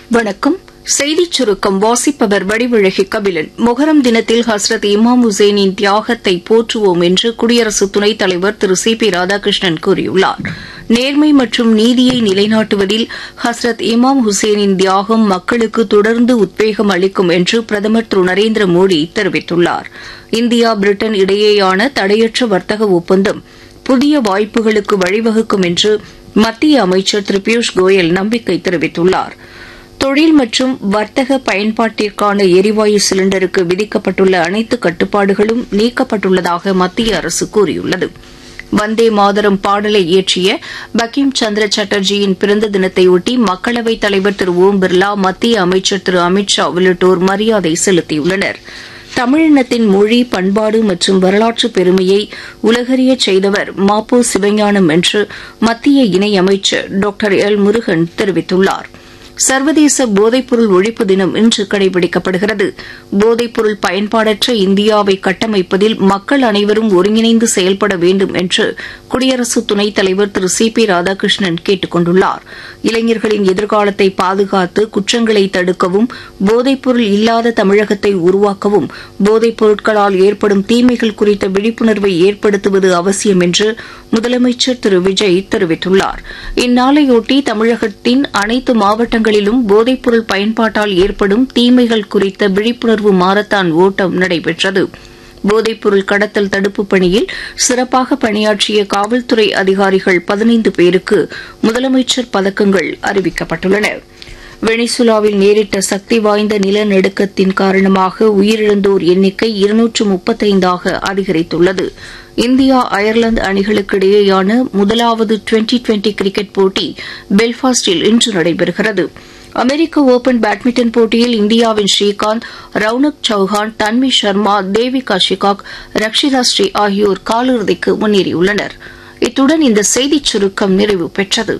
வணக்கம் செய்திச் சுருக்கம் வாசிப்பவர் வடிவழகி கபிலன் மொஹரம் தினத்தில் ஹஸ்ரத் இமாம் ஹுசேனின் தியாகத்தை போற்றுவோம் என்று குடியரசு துணைத் தலைவர் திரு சி பி ராதாகிருஷ்ணன் கூறியுள்ளார் நேர்மை மற்றும் நீதியை நிலைநாட்டுவதில் ஹஸ்ரத் இமாம் ஹுசேனின் தியாகம் மக்களுக்கு தொடர்ந்து உத்வேகம் அளிக்கும் என்று பிரதமர் திரு நரேந்திர மோடி தெரிவித்துள்ளார் இந்தியா பிரிட்டன் இடையேயான தடையற்ற வர்த்தக ஒப்பந்தம் புதிய வாய்ப்புகளுக்கு வழிவகுக்கும் என்று மத்திய அமைச்சர் திரு பியூஷ் கோயல் நம்பிக்கை தெரிவித்துள்ளார் தொழில் மற்றும் வர்த்தக பயன்பாட்டிற்கான எரிவாயு சிலிண்டருக்கு விதிக்கப்பட்டுள்ள அனைத்து கட்டுப்பாடுகளும் நீக்கப்பட்டுள்ளதாக மத்திய அரசு கூறியுள்ளது வந்தே மாதரம் பாடலை இயற்றிய பக்கிம் சந்திர சாட்டர்ஜியின் பிறந்த தினத்தையொட்டி மக்களவைத் தலைவர் திரு ஓம் பிர்லா மத்திய அமைச்சர் திரு அமித் ஷா உள்ளிட்டோர் மரியாதை செலுத்தியுள்ளனர் தமிழினத்தின் மொழி பண்பாடு மற்றும் வரலாற்று பெருமையை உலகறியச் செய்தவர் மாப்போ சிவஞானம் என்று மத்திய இணையமைச்சர் டாக்டர் எல் முருகன் தெரிவித்துள்ளார் சர்வதேச போதைப்பொருள் ஒழிப்பு தினம் இன்று கடைபிடிக்கப்படுகிறது போதைப்பொருள் பயன்பாடற்ற இந்தியாவை கட்டமைப்பதில் மக்கள் அனைவரும் ஒருங்கிணைந்து செயல்பட வேண்டும் என்று குடியரசு துணைத் தலைவர் திரு சி பி ராதாகிருஷ்ணன் கேட்டுக் கொண்டுள்ளார் இளைஞர்களின் எதிர்காலத்தை பாதுகாத்து குற்றங்களை தடுக்கவும் போதைப்பொருள் இல்லாத தமிழகத்தை உருவாக்கவும் போதைப் பொருட்களால் ஏற்படும் தீமைகள் குறித்த விழிப்புணர்வை ஏற்படுத்துவது அவசியம் என்று முதலமைச்சர் திரு விஜய் தெரிவித்துள்ளார் இந்நாளையொட்டி தமிழகத்தின் அனைத்து மாவட்டங்களிலும் போதைப்பொருள் பயன்பாட்டால் ஏற்படும் தீமைகள் குறித்த விழிப்புணர்வு மாரத்தான் ஓட்டம் நடைபெற்றது போதைப்பொருள் கடத்தல் தடுப்புப் பணியில் சிறப்பாக பணியாற்றிய காவல்துறை அதிகாரிகள் பதினைந்து பேருக்கு முதலமைச்சர் பதக்கங்கள் அறிவிக்கப்பட்டுள்ளன வெனிசுலாவில் நேரிட்ட சக்தி வாய்ந்த நிலநடுக்கத்தின் காரணமாக உயிரிழந்தோர் எண்ணிக்கை இருநூற்று முப்பத்தைந்தாக அதிகரித்துள்ளது இந்தியா அயர்லாந்து அணிகளுக்கு இடையேயான முதலாவது டுவெண்டி டுவெண்டி கிரிக்கெட் போட்டி பெல்பாஸ்டில் இன்று நடைபெறுகிறது அமெரிக்க ஒபன் பேட்மிண்டன் போட்டியில் இந்தியாவின் ஸ்ரீகாந்த் ரவுனக் சௌஹான் தன்வி சர்மா தேவிகா ஷிகாக் ரக்ஷிதா ஸ்ரீ ஆகியோர் காலிறுதிக்கு முன்னேறியுள்ளனர் இத்துடன் இந்த செய்திச் சுருக்கம் நிறைவு பெற்றது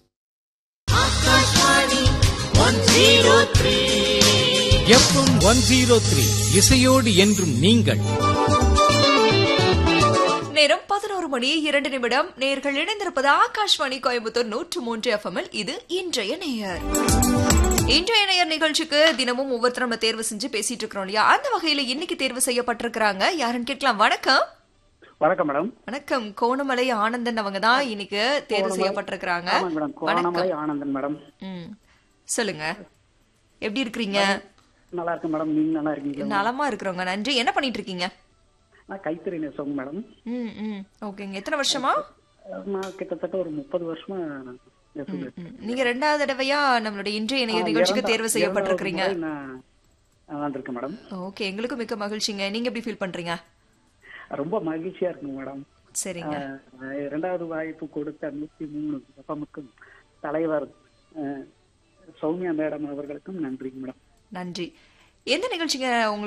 எஃப்எம் ஒன் ஜீரோ த்ரீ இசையோடு என்றும் நீங்கள் நேரம் பதினோரு மணி இரண்டு நிமிடம் நேர்கள் இணைந்திருப்பது ஆகாஷ்வாணி கோயம்புத்தூர் நூற்று மூன்று எஃப்எம்எல் இது இன்றைய நேயர் இன்றைய நேயர் நிகழ்ச்சிக்கு தினமும் ஒவ்வொருத்தர் நம்ம தேர்வு செஞ்சு பேசிட்டு இருக்கிறோம் இல்லையா அந்த வகையில இன்னைக்கு தேர்வு செய்யப்பட்டிருக்கிறாங்க யாருன்னு கேட்கலாம் வணக்கம் வணக்கம் மேடம் வணக்கம் கோணமலை ஆனந்தன் அவங்க தான் இன்னைக்கு தேர்வு செய்யப்பட்டிருக்கிறாங்க ஆமாங்க மேடம் கோணமலை ஆனந்தன் மேடம் ம் சொல்லுங்க எப்படி இருக்கிறீங்க நல்லா இருக்கேன் மேடம் நீங்க நல்லா இருக்கீங்க நலமா இருக்கிறவங்க நன்றி என்ன பண்ணிட்டு இருக்கீங்க நான் கைத்தறி நெசவங்க மேடம் ம் ம் ஓகேங்க எத்தனை வருஷமா நான் கிட்டத்தட்ட ஒரு முப்பது வருஷமா நெசவு ம், நீங்க ரெண்டாவது தடவையா நம்மளுடைய இன்றைய நேயர் நிகழ்ச்சிக்கு இரண்டா- தேர்வு செய்யப்பட்டிருக்கிறீங்க இரண்டாவது முறை நான் வந்திருக்கேன் மேடம் ஓகே எங்களுக்கும் மிக்க மகிழ்ச்சிங்க நீங்க எப்படி ஃபீல் பண்றீங்க ரொம்ப மகிழ்ச்சியா இருக்குங்க மேடம் சரிங்க அஹ், இரண்டாவது வாய்ப்பு கொடுத்த நூத்தி மூணு எஃப்எம்முக்கும் தலைவர் அஹ், சௌமியா மேடம் அவர்களுக்கும் நன்றிங்க மேடம் நன்றி எந்த நிகழ்ச்சிங்க உங்களுக்கு